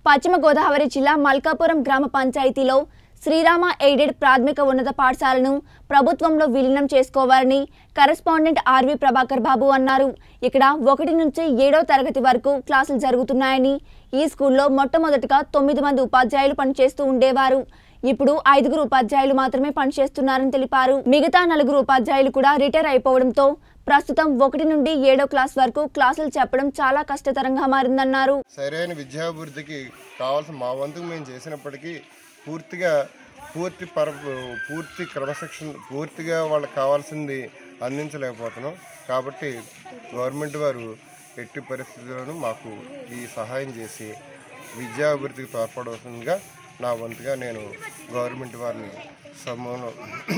పశ్చిమ గోదావరి జిల్లా మల్కాపురం గ్రామ పంచాయతీలో శ్రీరామ ఎయిడెడ్ ప్రాథమిక ఉన్నత పాఠశాలను ప్రభుత్వంలో విలీనం చేసుకోవాలని కరెస్పాండెంట్ ఆర్వి ప్రభాకర్ బాబు అన్నారు ఇక్కడ ఒకటి నుంచి ఏడో తరగతి వరకు క్లాసులు జరుగుతున్నాయని ఈ స్కూల్లో మొట్టమొదటిగా తొమ్మిది మంది ఉపాధ్యాయులు పనిచేస్తూ ఉండేవారు ఇప్పుడు ఐదుగురు ఉపాధ్యాయులు మాత్రమే పనిచేస్తున్నారని తెలిపారు మిగతా నలుగురు ఉపాధ్యాయులు కూడా రిటైర్ అయిపోవడంతో ప్రస్తుతం ఒకటి నుండి ఏడో క్లాస్ వరకు క్లాసులు చెప్పడం చాలా కష్టతరంగా మారిందన్నారు సరైన విద్యాభివృద్ధికి కావాల్సిన మా వంతుకు మేము చేసినప్పటికీ పూర్తిగా పూర్తి పర పూర్తి క్రమశిక్షణ పూర్తిగా వాళ్ళకి కావాల్సింది అందించలేకపోతున్నాం కాబట్టి గవర్నమెంట్ వారు ఎట్టి పరిస్థితుల్లోనూ మాకు ఈ సహాయం చేసి విద్యాభివృద్ధికి తోడ్పడవలసిందిగా నా వంతుగా నేను గవర్నమెంట్ వారిని సమూహంలో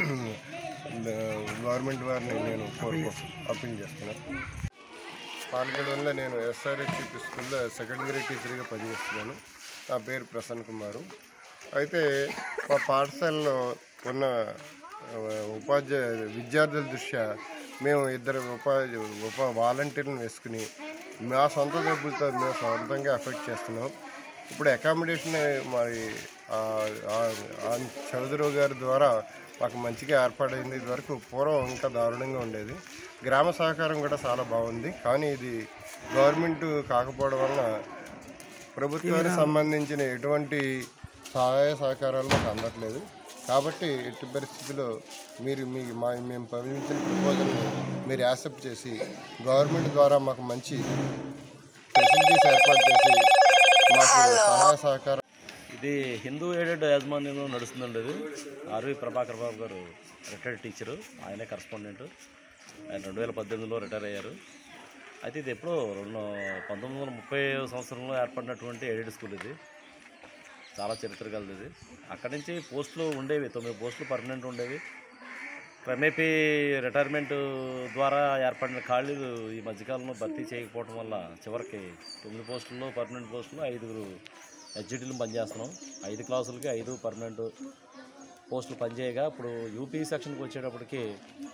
గవర్నమెంట్ వారిని నేను కోరుకో అప్పీల్ చేస్తున్నాను పాల్గొనడంలో నేను ఎస్ఆర్హెచ్పి స్కూల్లో సెకండ్ గ్రేడ్ టీచర్గా పనిచేస్తున్నాను నా పేరు ప్రసన్న కుమారు అయితే మా పాఠశాలలో ఉన్న ఆ, ఉపాధ్యాయ విద్యార్థుల దృష్ట్యా మేము ఇద్దరు ఉపా ఉప వాలంటీర్లను వేసుకుని మా సొంత డబ్బులతో మేము సొంతంగా ఎఫెక్ట్ చేస్తున్నాం ఇప్పుడు అకామిడేషన్ మరి ఆ- ఆ- ఆ చౌదరావు గారి ద్వారా మాకు మంచిగా ఏర్పాటైంది ఇదివరకు పూర్వం ఇంకా దారుణంగా ఉండేది గ్రామ సహకారం కూడా చాలా బాగుంది కానీ ఇది గవర్నమెంట్ కాకపోవడం వలన ప్రభుత్వానికి సంబంధించిన ఎటువంటి సహాయ సహకారాలు మాకు అందట్లేదు కాబట్టి ఎట్టి పరిస్థితుల్లో మీరు మీ మా మేము పంపించిన ప్రపోజల్ని మీరు యాక్సెప్ట్ చేసి గవర్నమెంట్ ద్వారా మాకు మంచి ఫెసిలిటీస్ ఏర్పాటు చేసి మాకు సహాయ సహకారం ఇది హిందూ ఎయిడెడ్ యాజమాన్యంలో నడుస్తుందండి ఇది ఆర్వి ప్రభాకర్ బాబు గారు రిటైర్డ్ టీచరు ఆయనే కరస్పాండెంట్ ఆయన రెండు వేల పద్దెనిమిదిలో రిటైర్ అయ్యారు అయితే ఇది ఎప్పుడో రెండు పంతొమ్మిది వందల ముప్పై సంవత్సరంలో ఏర్పడినటువంటి ఎయిడెడ్ స్కూల్ ఇది చాలా చరిత్ర కలది ఇది అక్కడి నుంచి పోస్టులు ఉండేవి తొమ్మిది పోస్టులు పర్మనెంట్ ఉండేవి క్రమేపీ రిటైర్మెంట్ ద్వారా ఏర్పడిన ఖాళీలు ఈ మధ్యకాలంలో భర్తీ చేయకపోవడం వల్ల చివరికి తొమ్మిది పోస్టుల్లో పర్మనెంట్ పోస్టులు ఐదుగురు హెచ్జిటీలు పనిచేస్తున్నాం ఐదు క్లాసులకి ఐదు పర్మనెంట్ పోస్టులు పనిచేయగా ఇప్పుడు యూపీ సెక్షన్కి వచ్చేటప్పటికి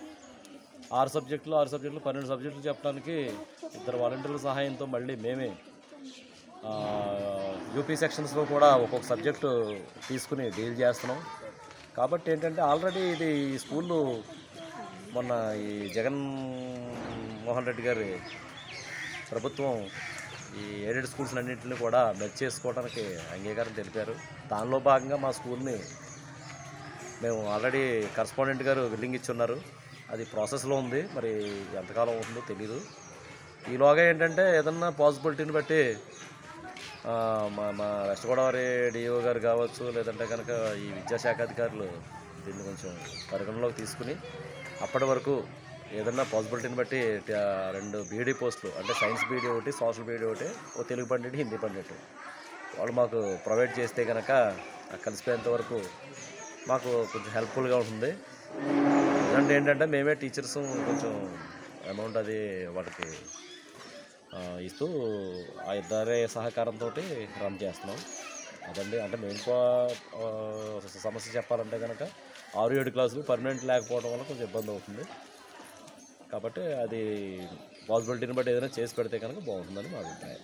ఆరు సబ్జెక్టులు ఆరు సబ్జెక్టులు పన్నెండు సబ్జెక్టులు చెప్పడానికి ఇద్దరు వాలంటీర్ల సహాయంతో మళ్ళీ మేమే ఆ, యూపీ సెక్షన్స్లో కూడా ఒక్కొక్క సబ్జెక్టు తీసుకుని డీల్ చేస్తున్నాం కాబట్టి ఏంటంటే ఆల్రెడీ ఇది ఈ స్కూళ్ళు మొన్న ఈ జగన్ మోహన్ రెడ్డి గారి ప్రభుత్వం ఈ ఎయిడెడ్ స్కూల్స్ అన్నింటిని కూడా మెచ్ చేసుకోవడానికి అంగీకారం తెలిపారు దానిలో భాగంగా మా స్కూల్ని మేము ఆల్రెడీ కరస్పాండెంట్ గారు బిల్డింగ్ ఇచ్చి ఉన్నారు అది ప్రాసెస్లో ఉంది మరి ఎంతకాలం అవుతుందో తెలీదు ఈలోగా ఏంటంటే ఏదన్నా పాసిబిలిటీని బట్టి ఆ, మా మా వెస్ట్ గోదావరి డిఓ గారు కావచ్చు లేదంటే కనుక ఈ విద్యాశాఖ అధికారులు దీన్ని కొంచెం పరిగణలోకి తీసుకుని అప్పటి వరకు ఏదన్నా పాసిబిలిటీని బట్టి ట- రెండు బీడీ పోస్టులు అంటే సైన్స్ బీడీ ఒకటి సోషల్ బీడీ ఒకటి ఓ తెలుగు పండిట్ హిందీ పండిట్ వాళ్ళు మాకు ప్రొవైడ్ చేస్తే కనుక ఆ కలిసిపోయేంత వరకు మాకు కొంచెం హెల్ప్ఫుల్గా ఉంటుంది ఇలాంటి ఏంటంటే మేమే టీచర్స్ కొంచెం అమౌంట్ అది వాళ్ళకి ఆ, ఇస్తూ ఆ ఇద్దరే సహకారంతో రన్ చేస్తున్నాం అదండి అంటే మేము కూడా ఆ, సమస్య చెప్పాలంటే కనుక ఆరు ఏడు క్లాసులు పర్మనెంట్ లేకపోవడం వల్ల కొంచెం ఇబ్బంది అవుతుంది కాబట్టి అది పాసిబిలిటీని బట్టి ఏదైనా చేసి పెడితే కనుక బాగుంటుందని మా అభిప్రాయం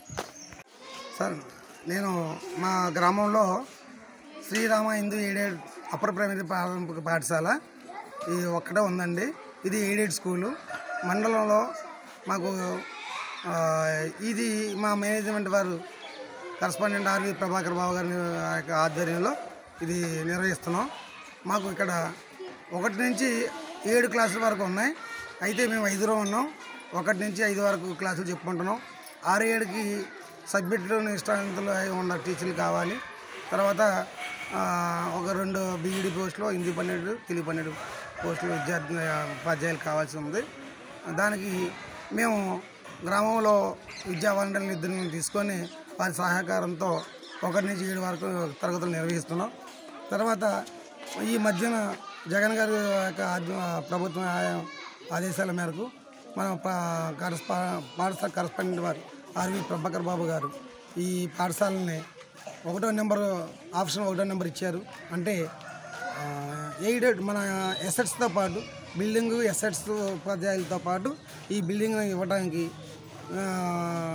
సార్ నేను మా గ్రామంలో Srirama Hindu aided upper primary ప్రాథమిక పాఠశాల ఇది ఒక్కటే ఉందండి ఇది ఎయిడెడ్ స్కూలు మండలంలో మాకు ఆ, ఇది మా మేనేజ్మెంట్ వారు కరస్పాండెంట్ ఆర్వి ప్రభాకర్ బాబు గారి యొక్క ఆధ్వర్యంలో ఇది నిర్వహిస్తున్నాం మాకు ఇక్కడ ఒకటి నుంచి ఏడు క్లాసుల వరకు ఉన్నాయి అయితే మేము ఐదులో ఉన్నాం ఒకటి నుంచి ఐదు వరకు క్లాసులు చెప్పుకుంటున్నాం ఆరు ఏడుకి సబ్జెక్టులు నిష్ఠాంతులు అయి ఉన్న టీచర్లు కావాలి తర్వాత ఆ, ఒక రెండు బీఈడి పోస్టులు హిందీ పన్నెండు తెలుగు పన్నెండు పోస్టులు విద్యార్థి ఉపాధ్యాయులు కావాల్సి ఉంది దానికి మేము గ్రామంలో విద్యా వాలంటీర్లు ఇద్దరిని తీసుకొని వారి సహకారంతో ఒకటి నుంచి ఏడు వరకు తరగతులు నిర్వహిస్తున్నాం తర్వాత ఈ మధ్యన జగన్ గారి యొక్క ఆధ్వ- ప్రభుత్వం ఆ- ఆదేశాల మేరకు మన పా- కరస్పా పాఠశాల కరస్పాండెంట్ వారు ఆర్వి ప్రభాకర్ బాబు గారు ఈ పాఠశాలని ఒకటో నెంబర్ ఆప్షన్ ఒకటో నెంబర్ ఇచ్చారు అంటే ఆ, ఎయిడెడ్ మన ఎసెట్స్తో పాటు బిల్డింగ్ ఎసెట్స్ ఉపాధ్యాయులతో పాటు ఈ బిల్డింగ్ ఇవ్వడానికి ఆ,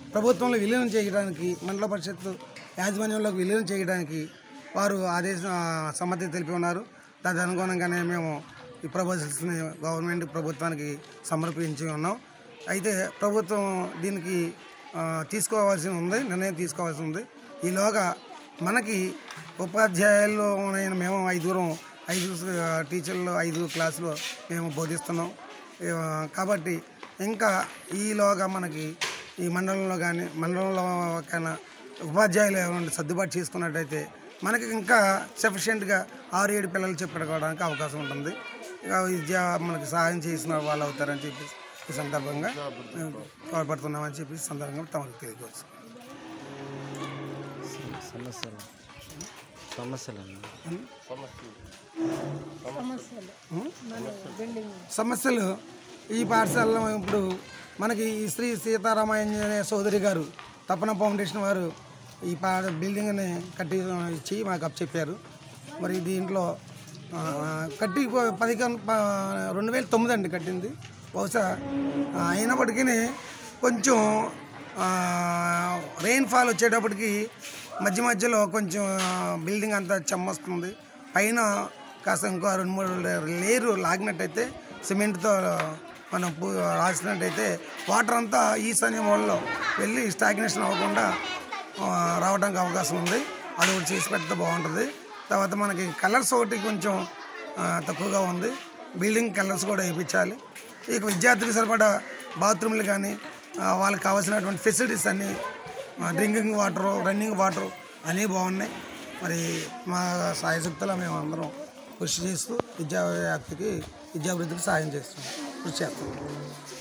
ప్రభుత్వంలో విలీనం చేయడానికి మండల పరిషత్ యాజమాన్యంలోకి విలీనం చేయడానికి వారు ఆదేశ ఆ, సమ్మతి తెలిపి ఉన్నారు దాని అనుగుణంగానే మేము ఈ ప్రపోజల్స్ని గవర్నమెంట్ ప్రభుత్వానికి సమర్పించి ఉన్నాం అయితే ప్రభుత్వం దీనికి ఆ, తీసుకోవాల్సి ఉంది నిర్ణయం తీసుకోవాల్సి ఉంది ఈలోగా మనకి ఉపాధ్యాయుల్లో అయిన మేము ఐదుగురం ఐదు ఆ, టీచర్లు ఐదు క్లాసులు మేము బోధిస్తున్నాం ఆ, కాబట్టి ఇంకా ఈలోగా మనకి ఈ మండలంలో కానీ మండలంలో కన్నా ఉపాధ్యాయులు ఎవరైనా సర్దుబాటు చేసుకున్నట్టయితే మనకి ఇంకా సఫిషియెంట్గా ఆరు ఏడు పిల్లలు చెప్పుకోవడానికి అవకాశం ఉంటుంది ఇక విద్య మనకి సహాయం చేసిన వాళ్ళు అవుతారని చెప్పి ఈ సందర్భంగా మేము తోడ్పడుతున్నామని చెప్పి ఈ సందర్భంగా తమకు తెలియవచ్చు సమస్యలు సమస్యలు సమస్యలు ఈ పాఠశాలలో ఇప్పుడు మనకి ఈ శ్రీ సీతారామాంజనేయ సోదరి గారు తపన ఫౌండేషన్ వారు ఈ పా బిల్డింగ్ని కట్టి ఇచ్చి మాకు అప్పచెప్పారు మరి దీంట్లో ఆ, కట్టి పదిహేను రెండు వేల తొమ్మిది అండి కట్టింది బహుశా ఆ, అయినప్పటికీ కొంచెం రెయిన్ ఫాల్ వచ్చేటప్పటికి మధ్య మధ్యలో కొంచెం బిల్డింగ్ అంతా చెమ్మొస్తుంది పైన కాస్త ఇంకో రెండు మూడు లేరు లాగినట్టయితే సిమెంట్తో మనం పూ రాసినట్టయితే వాటర్ అంతా ఈశాన్య మూలలో వెళ్ళి స్టాగ్నేషన్ అవ్వకుండా ఆ, రావడానికి అవకాశం ఉంది అది ఒకటి చేసి పెడితే బాగుంటుంది తర్వాత మనకి కలర్స్ ఒకటి కొంచెం ఆ, తక్కువగా ఉంది బిల్డింగ్ కలర్స్ కూడా వేయించాలి ఇక విద్యార్థులకు సరిపడా బాత్రూమ్లు కానీ ఆ, వాళ్ళకి కావాల్సినటువంటి ఫెసిలిటీస్ అన్నీ డ్రింకింగ్ వాటర్ రన్నింగ్ వాటర్ అన్నీ బాగున్నాయి మరి మా సాయశక్తులా మేము అందరం కృషి చేస్తూ విద్యా వ్యాప్తికి విద్యాభివృద్ధికి సాయం చేస్తున్నాం కృషి చేస్తున్నాం